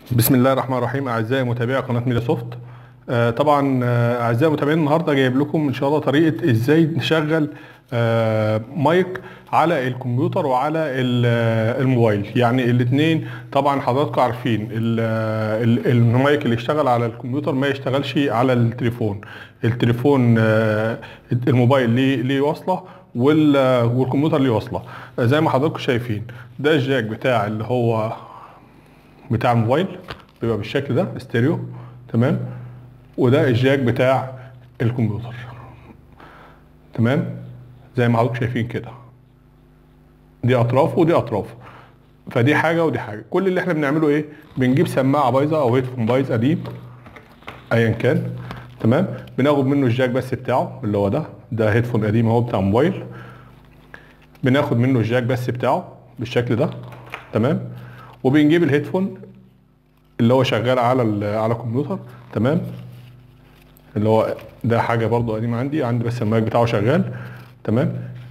بسم الله الرحمن الرحيم اعزائي متابعي قناه ميديا سوفت آه طبعا آه، اعزائي المتابعين النهارده جايب لكم ان شاء الله طريقه ازاي نشغل آه مايك على الكمبيوتر وعلى ال- آه، الموبايل يعني الاثنين طبعا حضراتكم عارفين ال- آه، ال- المايك اللي يشتغل على الكمبيوتر ما يشتغلش على التليفون التليفون آه، الموبايل ليه ليه وصله وال- آه، والكمبيوتر ليه وصله آه، زي ما حضراتكم شايفين ده الجاك بتاع اللي هو بتاع الموبايل بيبقى بالشكل ده استيريو تمام وده الجاك بتاع الكمبيوتر تمام زي ما حضرتك شايفين كده دي اطراف ودي اطراف فدي حاجه ودي حاجه كل اللي احنا بنعمله ايه بنجيب سماعه بايظه او هيدفون بايظ قديم ايا كان تمام بناخد منه الجاك بس بتاعه اللي هو ده ده هيدفون قديم اهو بتاع موبايل بناخد منه الجاك بس بتاعه بالشكل ده تمام وبنجيب الهيدفون اللي هو شغال على ال- على الكمبيوتر تمام اللي هو ده حاجه برضو قديمه عندي عندي بس المايك بتاعه شغال تمام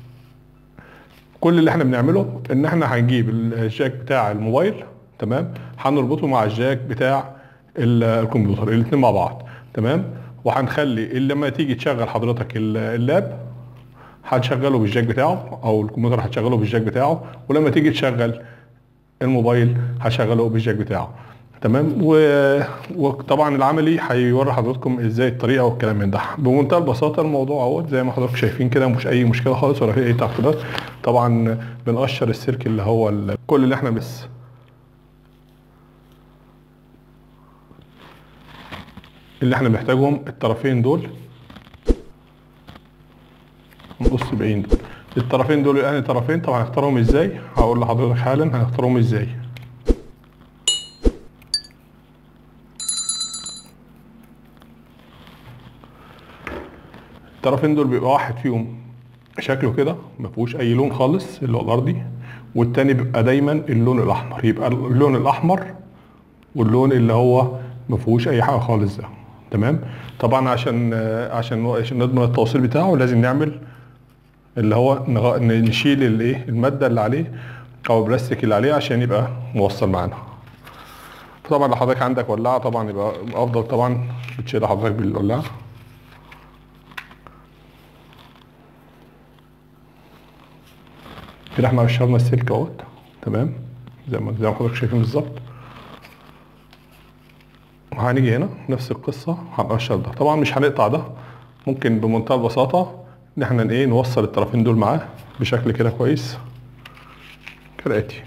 كل اللي احنا بنعمله ان احنا هنجيب الجاك بتاع الموبايل تمام هنربطه مع الجاك بتاع ال- الكمبيوتر الاثنين مع بعض تمام وهنخلي اللي لما تيجي تشغل حضرتك ال- اللاب هتشغله بالجاك بتاعه او الكمبيوتر هتشغله بالجاك بتاعه ولما تيجي تشغل الموبايل هشغله بالجاك بتاعه تمام و... وطبعا العملي هيوري حضراتكم ازاي الطريقه والكلام من ده بمنتهى البساطه الموضوع اهوت زي ما حضراتكم شايفين كده مش اي مشكله خالص ولا في اي تعقيدات طبعا بنقشر السلك اللي هو ال... كل اللي احنا بس اللي احنا بنحتاجهم الطرفين دول نقص بعين دول الطرفين دول يعني طرفين طبعا هنختارهم ازاي هقول لحضرتك حالا هنختارهم ازاي الطرفين دول بيبقى واحد فيهم شكله كده ما فيهوش اي لون خالص اللي هو الارضي والتاني بيبقى دايما اللون الاحمر يبقى اللون الاحمر واللون اللي هو ما فيهوش اي حاجه خالص ده تمام طبعا عشان عشان عشان نضمن التوصيل بتاعه لازم نعمل اللي هو نغ- نشيل الايه الماده اللي عليه او البلاستيك اللي عليه عشان يبقى موصل معانا طبعا لو حضرتك عندك ولاعه طبعا يبقى افضل طبعا بتشيلها حضرتك بالولاعه كده احنا قشرنا السلك اهوت تمام زي ما زي ما حضرتك شايفين بالظبط وهنيجي هنا نفس القصه هنقشر ده طبعا مش هنقطع ده ممكن بمنتهى البساطه ان احنا ايه نوصل الطرفين دول معاه بشكل كده كويس كالاتي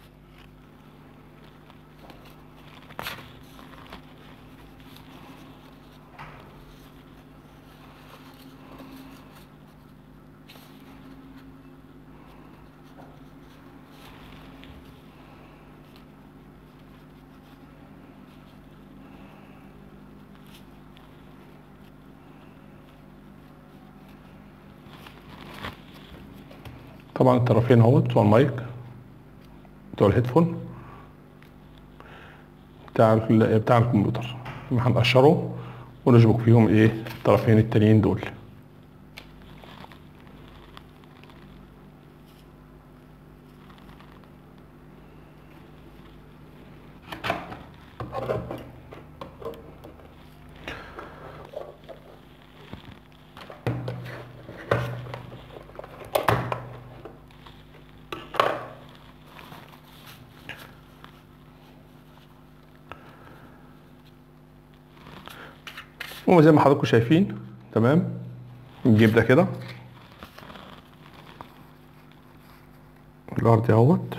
طبعا الطرفين اهوت بتوع المايك بتوع الهيدفون بتاع ال- بتاع الكمبيوتر هنقشره ونشبك فيهم ايه الطرفين التانيين دول وزي ما حضراتكم شايفين تمام نجيب ده كده الارض اهوت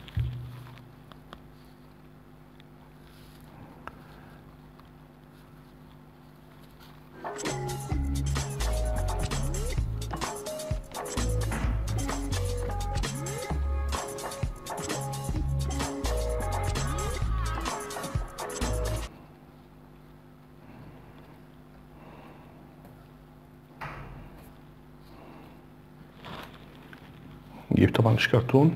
نجيب طبعا الكرتون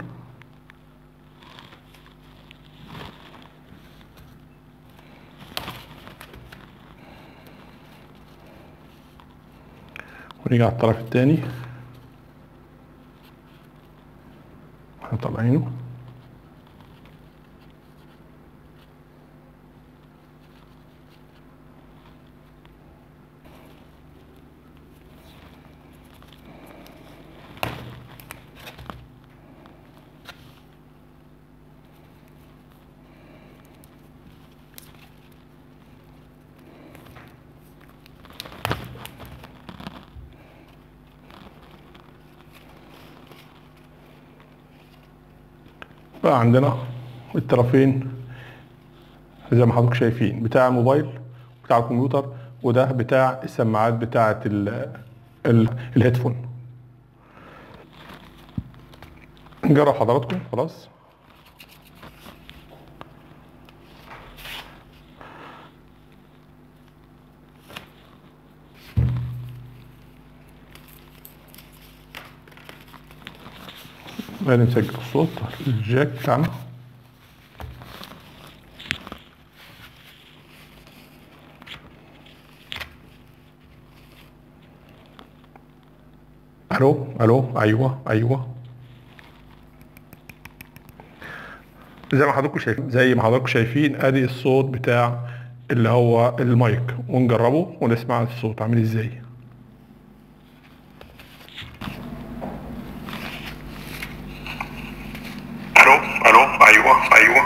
ونيجي على الطرف التاني احنا طالعينه بقى عندنا الطرفين زي ما حضراتكم شايفين بتاع الموبايل بتاع الكمبيوتر وده بتاع السماعات بتاعة ال ال الهيدفون نجرب حضراتكم خلاص بعدين نسجل الصوت الجاك بتاعنا الو الو ايوه ايوه زي ما حضراتكم شايفين زي ما حضراتكم شايفين ادي الصوت بتاع اللي هو المايك ونجربه ونسمع الصوت عامل ازاي الو الو ايوه ايوه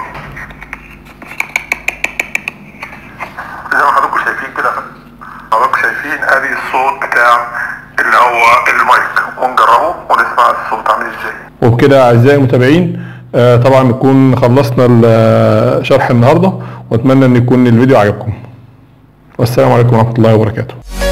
زي ما حضراتكم شايفين كده حضراتكم شايفين ادي الصوت بتاع اللي هو المايك ونجربه ونسمع الصوت عامل ازاي وبكده اعزائي المتابعين آه طبعا نكون خلصنا ال- شرح النهارده واتمنى ان يكون الفيديو عجبكم والسلام عليكم ورحمه الله وبركاته